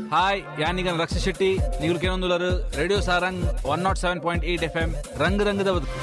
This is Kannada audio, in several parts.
హాయ్ యానిగన్ రక్ష శెట్టి ನೀವು ಕೇಳೊಂದುಲರು radio Sarang one naught seven point eight F M ರಂಗ್ ರಂಗದ ಬದುಕು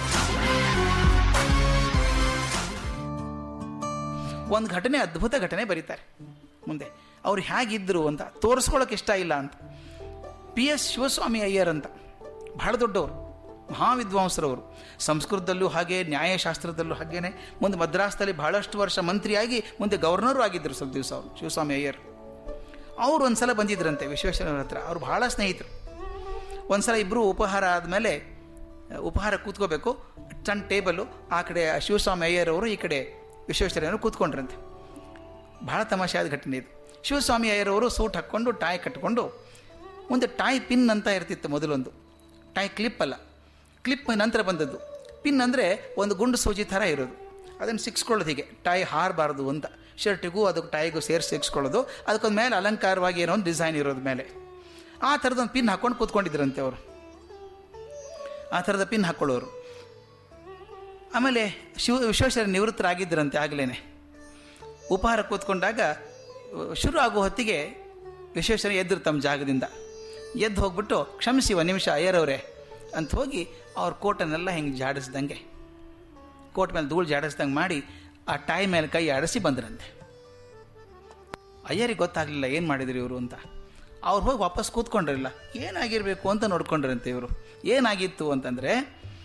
ಒಂದು ಘಟನೆ ಅದ್ಭುತ ಘಟನೆ ಬರೀತಾರೆ ಮುಂದೆ ಅವ್ರು ಹೇಗಿದ್ದರು ಅಂತ ತೋರಿಸ್ಕೊಳ್ಳೋಕೆ ಇಷ್ಟ ಇಲ್ಲ ಅಂತ ಪಿ ಎಸ್ ಶಿವಸ್ವಾಮಿ ಅಯ್ಯರ್ ಅಂತ ಬಹಳ ದೊಡ್ಡವರು ಮಹಾವಿದ್ವಾಂಸರವರು ಸಂಸ್ಕೃತದಲ್ಲೂ ಹಾಗೆ ನ್ಯಾಯಶಾಸ್ತ್ರದಲ್ಲೂ ಹಾಗೇನೆ ಮುಂದೆ ಮದ್ರಾಸ್ದಲ್ಲಿ ಬಹಳಷ್ಟು ವರ್ಷ ಮಂತ್ರಿಯಾಗಿ ಮುಂದೆ ಗವರ್ನರು ಆಗಿದ್ದರು ಸ್ವಲ್ಪ ದಿವಸ ಅವರು ಶಿವಸ್ವಾಮಿ ಅಯ್ಯರ್ ಅವರು ಒಂದ್ಸಲ ಬಂದಿದ್ರಂತೆ ವಿಶ್ವೇಶ್ವರಯ್ಯನವ್ರ ಹತ್ರ ಅವ್ರು ಬಹಳ ಸ್ನೇಹಿತರು ಒಂದ್ಸಲ ಇಬ್ಬರು ಉಪಹಾರ ಆದಮೇಲೆ ಉಪಹಾರ ಕೂತ್ಕೋಬೇಕು ಸಣ್ಣ ಟೇಬಲು ಆ ಕಡೆ ಶಿವಸ್ವಾಮಿ ಅಯ್ಯರ್ ಅವರು ಈ ಕಡೆ ವಿಶ್ವೇಶ್ವರಯ್ಯನವರು ಕೂತ್ಕೊಂಡ್ರಂತೆ ಬಹಳ ತಮಾಷೆಯಾದ ಘಟನೆ ಇದು ಶಿವಸ್ವಾಮಿ ಅಯ್ಯರವರು ಸೂಟ್ ಹಾಕ್ಕೊಂಡು ಟಾಯ್ ಕಟ್ಕೊಂಡು ಮುಂದೆ ಟಾಯ್ ಪಿನ್ ಅಂತ ಇರ್ತಿತ್ತು ಮೊದಲೊಂದು ಟಾಯ್ ಕ್ಲಿಪ್ ಅಲ್ಲ ಕ್ಲಿಪ್ ನಂತರ ಬಂದದ್ದು ಪಿನ್ ಅಂದರೆ ಒಂದು ಗುಂಡು ಸೂಜಿ ಥರ ಇರೋದು ಅದನ್ನು ಸಿಕ್ಸ್ಕೊಳ್ಳೋದು ಹೀಗೆ ಟಾಯ್ ಹಾರಬಾರ್ದು ಅಂತ ಶರ್ಟಿಗೂ ಅದಕ್ಕೆ ಟಾಯ್ಗೂ ಸೇರಿಸಿ ಸಿಕ್ಸ್ಕೊಳ್ಳೋದು ಅದಕ್ಕೊಂದು ಮೇಲೆ ಅಲಂಕಾರವಾಗಿ ಏನೋ ಒಂದು ಡಿಸೈನ್ ಇರೋದು ಮೇಲೆ ಆ ಥರದೊಂದು ಪಿನ್ ಹಾಕ್ಕೊಂಡು ಕೂತ್ಕೊಂಡಿದ್ರಂತೆ ಅವರು ಆ ಥರದ ಪಿನ್ ಹಾಕ್ಕೊಳ್ಳೋರು ಆಮೇಲೆ ಶಿವ ವಿಶ್ವೇಶ್ವರ ನಿವೃತ್ತರಾಗಿದ್ದರಂತೆ ಆಗಲೇ ಉಪಹಾರ ಕೂತ್ಕೊಂಡಾಗ ಶುರು ಆಗೋ ಹೊತ್ತಿಗೆ ವಿಶ್ವೇಶ್ವರ ಎದ್ರು ತಮ್ಮ ಜಾಗದಿಂದ ಎದ್ದು ಹೋಗ್ಬಿಟ್ಟು ಕ್ಷಮಿಸಿ ಒಂದು ನಿಮಿಷ ಅಯ್ಯರವ್ರೆ ಅಂತ ಹೋಗಿ ಅವ್ರ ಕೋಟನ್ನೆಲ್ಲ ಹಿಂಗೆ ಜಾಡಿಸ್ದಂಗೆ ಕೋಟ್ ಮೇಲೆ ಧೂಳು ಜಾಡಿಸ್ದಂಗೆ ಮಾಡಿ ಆ ಟಾಯ್ ಮೇಲೆ ಕೈ ಆಡಿಸಿ ಬಂದ್ರಂತೆ ಅಯ್ಯರಿಗೆ ಗೊತ್ತಾಗಲಿಲ್ಲ ಏನು ಮಾಡಿದ್ರು ಇವರು ಅಂತ ಅವ್ರು ಹೋಗಿ ವಾಪಸ್ ಕೂತ್ಕೊಂಡ್ರಿಲ್ಲ ಏನಾಗಿರಬೇಕು ಅಂತ ನೋಡ್ಕೊಂಡ್ರಂತೆ ಇವರು ಏನಾಗಿತ್ತು ಅಂತಂದರೆ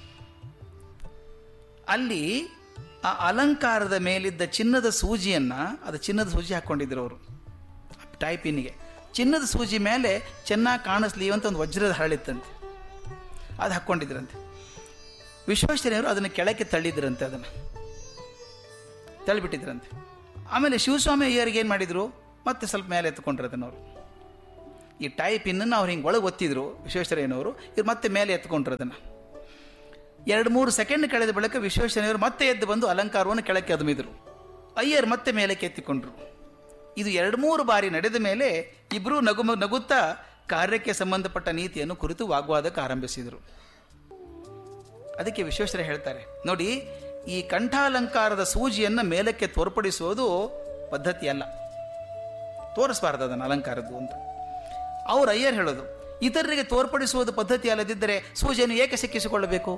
ಅಲ್ಲಿ ಆ ಅಲಂಕಾರದ ಮೇಲಿದ್ದ ಚಿನ್ನದ ಸೂಜಿಯನ್ನು ಅದು ಚಿನ್ನದ ಸೂಜಿ ಹಾಕ್ಕೊಂಡಿದ್ರು ಅವರು ಟೈಪಿನಿಗೆ ಚಿನ್ನದ ಸೂಜಿ ಮೇಲೆ ಚೆನ್ನಾಗಿ ಕಾಣಿಸ್ಲಿ ಅಂತ ಒಂದು ವಜ್ರದ ಹರಳಿತ್ತಂತೆ ಅದು ಹಾಕ್ಕೊಂಡಿದ್ರಂತೆ ವಿಶ್ವೇಶ್ವರಯ್ಯವರು ಅದನ್ನು ಕೆಳಕ್ಕೆ ತಳ್ಳಿದ್ರಂತೆ ಅದನ್ನು ತಳ್ಳಿಬಿಟ್ಟಿದ್ರಂತೆ ಆಮೇಲೆ ಶಿವಸ್ವಾಮಿ ಅಯ್ಯರಿಗೆ ಏನು ಮಾಡಿದರು ಮತ್ತೆ ಸ್ವಲ್ಪ ಮೇಲೆ ಎತ್ಕೊಂಡ್ರು ಅದನ್ನು ಅವರು ಈ ಟೈ ಪಿನ್ನನ್ನು ಅವ್ರು ಹಿಂಗೆ ಒಳಗೆ ಒತ್ತಿದ್ರು ವಿಶ್ವೇಶ್ವರಯ್ಯನವರು ಇವ್ರು ಮತ್ತೆ ಮೇಲೆ ಎತ್ಕೊಂಡ್ರು ಅದನ್ನು ಎರಡು ಮೂರು ಸೆಕೆಂಡ್ ಕಳೆದ ಬಳಿಕ ವಿಶ್ವೇಶ್ವರಯ್ಯವರು ಮತ್ತೆ ಎದ್ದು ಬಂದು ಅಲಂಕಾರವನ್ನು ಕೆಳಕ್ಕೆ ಅದುಮಿದ್ರು ಅಯ್ಯರ್ ಮತ್ತೆ ಮೇಲಕ್ಕೆ ಎತ್ತಿಕೊಂಡ್ರು ಇದು ಎರಡು ಮೂರು ಬಾರಿ ನಡೆದ ಮೇಲೆ ಇಬ್ಬರೂ ನಗು ನಗುತ್ತಾ ಕಾರ್ಯಕ್ಕೆ ಸಂಬಂಧಪಟ್ಟ ನೀತಿಯನ್ನು ಕುರಿತು ವಾಗ್ವಾದಕ್ಕೆ ಆರಂಭಿಸಿದರು ಅದಕ್ಕೆ ವಿಶ್ವೇಶ್ವರ ಹೇಳ್ತಾರೆ ನೋಡಿ ಈ ಕಂಠಾಲಂಕಾರದ ಸೂಜಿಯನ್ನು ಮೇಲಕ್ಕೆ ತೋರ್ಪಡಿಸುವುದು ಪದ್ಧತಿ ಅಲ್ಲ ತೋರಿಸಬಾರ್ದು ಅದನ್ನು ಅಲಂಕಾರದ್ದು ಅಂತ ಅವ್ರು ಅಯ್ಯರ್ ಹೇಳೋದು ಇತರರಿಗೆ ತೋರ್ಪಡಿಸುವುದು ಪದ್ಧತಿ ಅಲ್ಲದಿದ್ದರೆ ಸೂಜಿಯನ್ನು ಏಕೆ ಸಿಕ್ಕಿಸಿಕೊಳ್ಳಬೇಕು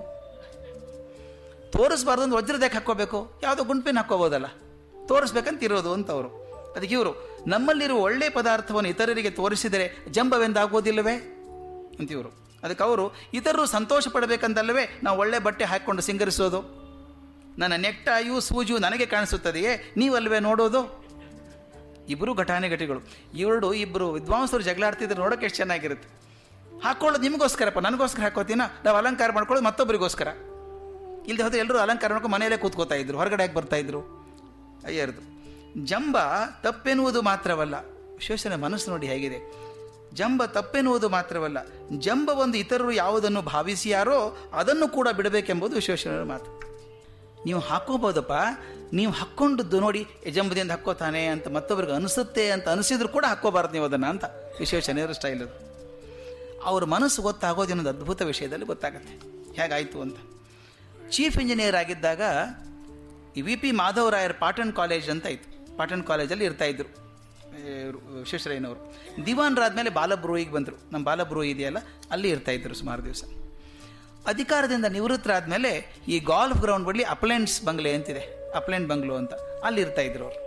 ತೋರಿಸಬಾರ್ದು ಒಂದು ವಜ್ರದಕ್ಕೆ ಹಾಕ್ಕೋಬೇಕು ಯಾವುದೋ ಗುಂಪಿನ ಹಾಕ್ಕೋಬೋದಲ್ಲ ತೋರಿಸ್ಬೇಕಂತ ಇರೋದು ಅಂತ ಅವರು ಅದಕ್ಕೆ ಇವರು ನಮ್ಮಲ್ಲಿರುವ ಒಳ್ಳೆ ಪದಾರ್ಥವನ್ನು ಇತರರಿಗೆ ತೋರಿಸಿದರೆ ಜಂಬವೆಂದಾಗೋದಿಲ್ಲವೇ ಅಂತ ಇವರು ಅದಕ್ಕೆ ಅವರು ಇತರರು ಸಂತೋಷ ಪಡಬೇಕಂತಲ್ಲವೇ ನಾವು ಒಳ್ಳೆ ಬಟ್ಟೆ ಹಾಕ್ಕೊಂಡು ಸಿಂಗರಿಸೋದು ನನ್ನ ನೆಕ್ಟಾಯು ಸೂಜು ನನಗೆ ಕಾಣಿಸುತ್ತದೆಯೇ ನೀವಲ್ವೇ ನೋಡೋದು ಇಬ್ಬರು ಘಟಾನುಘಟಿಗಳು ಇವರು ಇಬ್ಬರು ವಿದ್ವಾಂಸರು ಜಗಳಾಡ್ತಿದ್ರೆ ನೋಡೋಕೆ ಎಷ್ಟು ಚೆನ್ನಾಗಿರುತ್ತೆ ಹಾಕೊಳ್ಳೋದು ನಿಮಗೋಸ್ಕರಪ್ಪ ನನಗೋಸ್ಕರ ಹಾಕೋತೀನ ನಾವು ಅಲಂಕಾರ ಮಾಡ್ಕೊಳ್ಳೋದು ಮತ್ತೊಬ್ಬರಿಗೋಸ್ಕರ ಇಲ್ಲದೆ ಹೋದ್ರೆ ಎಲ್ಲರೂ ಅಲಂಕಾರ ಮಾಡ್ಕೊಂಡು ಮನೆಯಲ್ಲೇ ಕೂತ್ಕೋತಾ ಇದ್ರು ಹೊರಗಡೆ ಯಾಕೆ ಬರ್ತಾ ಇದ್ರು ಅಯ್ಯರ್ದು ಜಂಬ ತಪ್ಪೆನ್ನುವುದು ಮಾತ್ರವಲ್ಲ ವಿಶ್ವೇಶ್ವರ ಮನಸ್ಸು ನೋಡಿ ಹೇಗಿದೆ ಜಂಬ ತಪ್ಪೆನ್ನುವುದು ಮಾತ್ರವಲ್ಲ ಜಂಬ ಒಂದು ಇತರರು ಯಾವುದನ್ನು ಭಾವಿಸಿಯಾರೋ ಅದನ್ನು ಕೂಡ ಬಿಡಬೇಕೆಂಬುದು ವಿಶ್ವೇಶ್ವರರ ಮಾತು ನೀವು ಹಾಕೋಬೋದಪ್ಪ ನೀವು ಹಾಕ್ಕೊಂಡದ್ದು ನೋಡಿ ಜಂಬದಿಂದ ಹಾಕ್ಕೋತಾನೆ ಅಂತ ಮತ್ತೊಬ್ಬರಿಗೆ ಅನಿಸುತ್ತೆ ಅಂತ ಅನಿಸಿದ್ರು ಕೂಡ ಹಾಕ್ಕೋಬಾರ್ದು ನೀವು ಅದನ್ನು ಅಂತ ವಿಶ್ವೇಶ್ವರರ ಸ್ಟೈಲ್ ಅದು ಅವ್ರ ಮನಸ್ಸು ಗೊತ್ತಾಗೋದು ಅನ್ನೋದು ಅದ್ಭುತ ವಿಷಯದಲ್ಲಿ ಗೊತ್ತಾಗತ್ತೆ ಹೇಗಾಯಿತು ಅಂತ ಚೀಫ್ ಇಂಜಿನಿಯರ್ ಆಗಿದ್ದಾಗ ಈ V P Madhavarayar Patan college ಅಂತ ಇತ್ತು ಪಾಟಣ್ ಕಾಲೇಜಲ್ಲಿ ಇರ್ತಾ ಇದ್ರು ವಿಶ್ವೇಶ್ವರಯ್ಯನವರು ದಿವಾನ್ರಾದ್ಮೇಲೆ ಬಾಲಬ್ರೂಯಿಗೆ ಬಂದರು ನಮ್ಮ ಬಾಲಬ್ರೂ ಇದೆಯಲ್ಲ ಅಲ್ಲಿ ಇರ್ತಾ ಇದ್ರು ಸುಮಾರು ದಿವಸ ಅಧಿಕಾರದಿಂದ ನಿವೃತ್ತರಾದ್ಮೇಲೆ ಈ ಗಾಲ್ಫ್ ಗ್ರೌಂಡ್ ಬಳಿ ಅಪ್ಲೆಂಟ್ಸ್ ಬಂಗ್ಲೆ ಅಂತಿದೆ ಅಪ್ಲೆಂಟ್ ಬಂಗ್ಲೋ ಅಂತ ಅಲ್ಲಿ ಇರ್ತಾ ಇದ್ರು ಅವರು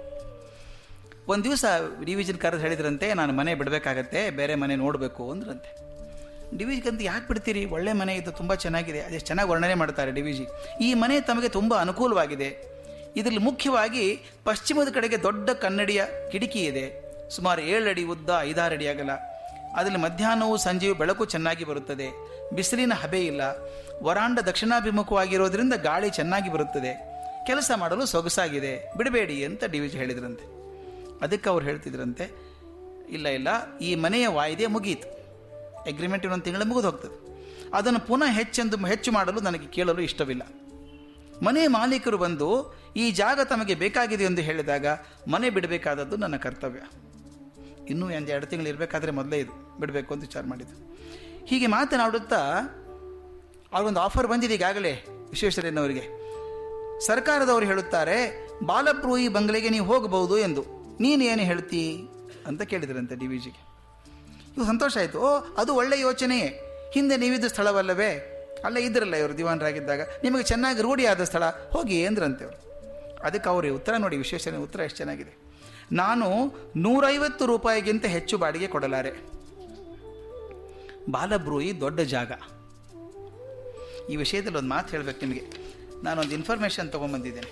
ಒಂದು ದಿವಸ ಡಿವಿಷನ್ ಕರೆದು ಹೇಳಿದ್ರಂತೆ ನಾನು ಮನೆ ಬಿಡಬೇಕಾಗತ್ತೆ ಬೇರೆ ಮನೆ ನೋಡಬೇಕು ಅಂದ್ರಂತೆ ಡಿವಿಜಿಗೆ ಅಂತ ಯಾಕೆ ಬಿಡ್ತೀರಿ ಒಳ್ಳೆ ಮನೆ ಇದು ತುಂಬ ಚೆನ್ನಾಗಿದೆ ಅದೆಷ್ಟು ಚೆನ್ನಾಗಿ ವರ್ಣನೆ ಮಾಡ್ತಾರೆ ಡಿವಿಜಿ ಈ ಮನೆ ತಮಗೆ ತುಂಬ ಅನುಕೂಲವಾಗಿದೆ ಇದರಲ್ಲಿ ಮುಖ್ಯವಾಗಿ ಪಶ್ಚಿಮದ ಕಡೆಗೆ ದೊಡ್ಡ ಕನ್ನಡಿಯ ಕಿಟಕಿ ಇದೆ ಸುಮಾರು ಏಳು ಅಡಿ ಉದ್ದ ಐದಾರು ಅಡಿ ಅಗಲ ಅದರಲ್ಲಿ ಮಧ್ಯಾಹ್ನವೂ ಸಂಜೆಯೂ ಬೆಳಕು ಚೆನ್ನಾಗಿ ಬರುತ್ತದೆ ಬಿಸಿಲಿನ ಹಬೆ ಇಲ್ಲ ವರಾಂಡ ದಕ್ಷಿಣಾಭಿಮುಖವಾಗಿರೋದ್ರಿಂದ ಗಾಳಿ ಚೆನ್ನಾಗಿ ಬರುತ್ತದೆ ಕೆಲಸ ಮಾಡಲು ಸೊಗಸಾಗಿದೆ ಬಿಡಬೇಡಿ ಅಂತ ಡಿವಿಜಿ ಹೇಳಿದ್ರಂತೆ ಅದಕ್ಕೆ ಅವ್ರು ಹೇಳ್ತಿದ್ರಂತೆ ಇಲ್ಲ ಇಲ್ಲ ಈ ಮನೆಯ ವಾಯ್ದೆ ಮುಗಿಯಿತು ಅಗ್ರಿಮೆಂಟ್ ಇನ್ನೊಂದು ತಿಂಗಳು ಮುಗಿದು ಹೋಗ್ತದೆ ಅದನ್ನು ಪುನಃ ಹೆಚ್ಚೆಂದು ಹೆಚ್ಚು ಮಾಡಲು ನನಗೆ ಕೇಳಲು ಇಷ್ಟವಿಲ್ಲ ಮನೆ ಮಾಲೀಕರು ಬಂದು ಈ ಜಾಗ ತಮಗೆ ಬೇಕಾಗಿದೆ ಎಂದು ಹೇಳಿದಾಗ ಮನೆ ಬಿಡಬೇಕಾದದ್ದು ನನ್ನ ಕರ್ತವ್ಯ ಇನ್ನೂ ಒಂದು ಎರಡು ತಿಂಗಳು ಇರಬೇಕಾದ್ರೆ ಮೊದಲೇ ಇದು ಬಿಡಬೇಕು ಅಂತ ವಿಚಾರ ಮಾಡಿದ್ದು ಹೀಗೆ ಮಾತನಾಡುತ್ತಾ ಅವ್ರಿಗೊಂದು ಆಫರ್ ಬಂದಿದೆ ಈಗಾಗಲೇ ವಿಶ್ವೇಶ್ವರಯ್ಯನವರಿಗೆ ಸರ್ಕಾರದವರು ಹೇಳುತ್ತಾರೆ ಬಾಲಪ್ರೂಯಿ ಬಂಗ್ಲೆಗೆ ನೀವು ಹೋಗಬಹುದು ಎಂದು ನೀನು ಏನು ಹೇಳ್ತಿ ಅಂತ ಕೇಳಿದ್ರಂತೆ ಡಿ ವಿ ಜಿಗೆ ಇವು ಸಂತೋಷ ಆಯಿತು ಓ ಅದು ಒಳ್ಳೆಯ ಯೋಚನೆಯೇ ಹಿಂದೆ ನೀವಿದ್ದ ಸ್ಥಳವಲ್ಲವೇ ಅಲ್ಲೇ ಇದ್ರಲ್ಲ ಇವರು ದಿವಾನರಾಗಿದ್ದಾಗ ನಿಮಗೆ ಚೆನ್ನಾಗಿ ರೂಢಿಯಾದ ಸ್ಥಳ ಹೋಗಿ ಅಂದ್ರಂತೆ ಅವರು ಅದಕ್ಕೆ ಅವ್ರಿಗೆ ಉತ್ತರ ನೋಡಿ ವಿಶ್ವೇಶ್ವರನ ಉತ್ತರ ಎಷ್ಟು ಚೆನ್ನಾಗಿದೆ ನಾನು ನೂರೈವತ್ತು ರೂಪಾಯಿಗಿಂತ ಹೆಚ್ಚು ಬಾಡಿಗೆ ಕೊಡಲಾರೆ ಬಾಲಬ್ರೂಯಿ ದೊಡ್ಡ ಜಾಗ ಈ ವಿಷಯದಲ್ಲಿ ಒಂದು ಮಾತು ಹೇಳಬೇಕು ನಿಮಗೆ ನಾನೊಂದು ಇನ್ಫಾರ್ಮೇಷನ್ ತೊಗೊಂಬಂದಿದ್ದೇನೆ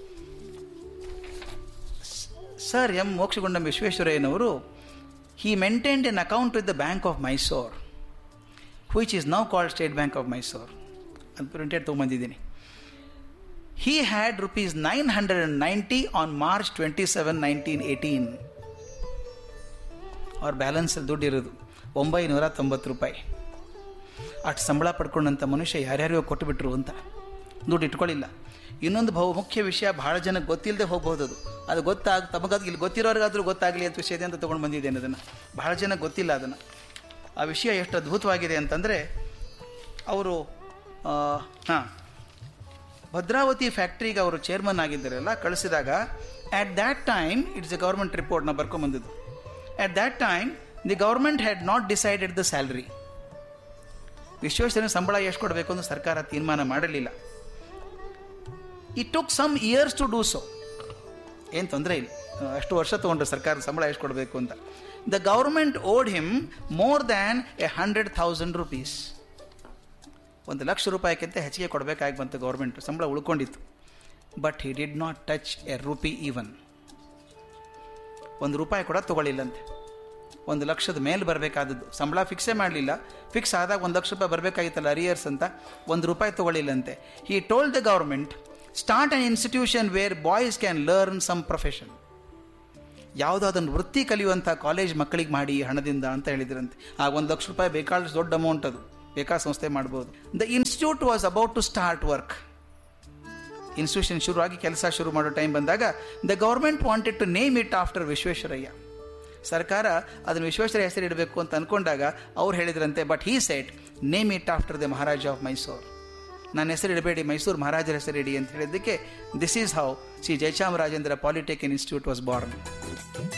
ಸರ್ ಎಂ ಮೋಕ್ಷಗುಂಡಂ ವಿಶ್ವೇಶ್ವರಯ್ಯನವರು he maintained an account with the bank of Mysore which is now called State Bank of Mysore ಅದು ಪ್ರಿಂಟೆಡ್ ತೊಗೊಂಬಂದಿದ್ದೀನಿ he had rupees nine hundred and ninety on March twenty seven nineteen eighteen ಅವ್ರ ಬ್ಯಾಲೆನ್ಸಲ್ಲಿ ದುಡ್ಡು ಇರೋದು ಒಂಬೈನೂರ ತೊಂಬತ್ತು ರೂಪಾಯಿ ಅಷ್ಟು ಸಂಬಳ ಪಡ್ಕೊಂಡಂಥ ಮನುಷ್ಯ ಯಾರ್ಯಾರಿಗೋ ಕೊಟ್ಟುಬಿಟ್ರು ಅಂತ ದುಡ್ಡು ಇಟ್ಕೊಳ್ಳಿಲ್ಲ ಇನ್ನೊಂದು ಬಹು ಮುಖ್ಯ ವಿಷಯ ಭಾಳ ಜನಕ್ಕೆ ಗೊತ್ತಿಲ್ಲದೆ ಹೋಗ್ಬೋದು ಅದು ಅದು ಗೊತ್ತಾಗ ತಮಗಾದ ಇಲ್ಲಿ ಗೊತ್ತಿರೋರಿಗಾದ್ರೂ ಗೊತ್ತಾಗಲಿ ಅಂತ ವಿಷಯದ ಅಂತ ತೊಗೊಂಡು ಬಂದಿದ್ದೇನೆ ಅದನ್ನು ಭಾಳ ಜನಕ್ಕೆ ಗೊತ್ತಿಲ್ಲ ಅದನ್ನು ಆ ವಿಷಯ ಎಷ್ಟು ಅದ್ಭುತವಾಗಿದೆ ಅಂತಂದರೆ ಅವರು ಹಾಂ ಭದ್ರಾವತಿ ಫ್ಯಾಕ್ಟ್ರಿಗೆ ಅವರು ಚೇರ್ಮನ್ ಆಗಿದ್ದರಲ್ಲ ಕಳಿಸಿದಾಗ at that time it's a government report ನಾವು ಬರ್ಕೊಂಬಂದಿದ್ದು at that time the government had not decided the salary ವಿಶ್ವೇಶ್ವರನ ಸಂಬಳ ಎಷ್ಟು ಕೊಡಬೇಕು ಅಂತ ಸರ್ಕಾರ ತೀರ್ಮಾನ ಮಾಡಲಿಲ್ಲ it took some years to do so ಏನು ತೊಂದರೆ ಇಲ್ಲ ಅಷ್ಟು ವರ್ಷ ತೊಗೊಂಡ್ರು ಸರ್ಕಾರ ಸಂಬಳ ಎಷ್ಟು ಕೊಡಬೇಕು ಅಂತ the government owed him more than a hundred thousand rupees ಒಂದು ಲಕ್ಷ ರೂಪಾಯಿಗಿಂತ ಹೆಚ್ಚಿಗೆ ಕೊಡಬೇಕಾಗಿ ಬಂತು ಗೌರ್ಮೆಂಟ್ ಸಂಬಳ ಉಳ್ಕೊಂಡಿತ್ತು but he did not touch a rupee even ಒಂದು ರೂಪಾಯಿ ಕೂಡ ತೊಗೊಳ್ಳಿಲ್ಲಂತೆ ಒಂದು ಲಕ್ಷದ ಮೇಲೆ ಬರಬೇಕಾದದ್ದು ಸಂಬಳ ಫಿಕ್ಸೇ ಮಾಡಲಿಲ್ಲ ಫಿಕ್ಸ್ ಆದಾಗ ಒಂದು ಲಕ್ಷ ರೂಪಾಯಿ ಬರಬೇಕಾಗಿತ್ತಲ್ಲ ಅರಿಯರ್ಸ್ ಅಂತ ಒಂದು ರೂಪಾಯಿ ತೊಗೊಳ್ಳಿಲ್ಲಂತೆ he told the government start an institution where boys can learn some profession ಯಾವುದೋ ಅದನ್ನು ವೃತ್ತಿ ಕಲಿಯುವಂಥ ಕಾಲೇಜ್ ಮಕ್ಕಳಿಗೆ ಮಾಡಿ ಹಣದಿಂದ ಅಂತ ಹೇಳಿದ್ರಂತೆ ಆ ಒಂದು ಲಕ್ಷ ರೂಪಾಯಿ ಬೇಕಾದಷ್ಟು ದೊಡ್ಡ ಅಮೌಂಟ್ ಅದು ಬೇಕಾದ ಸಂಸ್ಥೆ ಮಾಡ್ಬೋದು the institute was about to start work institution ಶುರುವಾಗಿ ಕೆಲಸ ಶುರು ಮಾಡೋ ಟೈಮ್ ಬಂದಾಗ the government wanted to name it after Visvesvaraya ಸರ್ಕಾರ ಅದನ್ನು ವಿಶ್ವೇಶ್ವರಯ್ಯ ಹೆಸರು ಇಡಬೇಕು ಅಂತ ಅಂದ್ಕೊಂಡಾಗ ಅವ್ರು ಹೇಳಿದ್ರಂತೆ but he set name it after the maharaja of Mysore ನನ್ನ ಹೆಸರು ಇಡಬೇಡಿ ಮೈಸೂರು ಮಹಾರಾಜರ ಹೆಸರು ಇಡಿ ಅಂತ ಹೇಳಿದ್ದಕ್ಕೆ this is how Shri Jayachamarajendra polytech institute was Born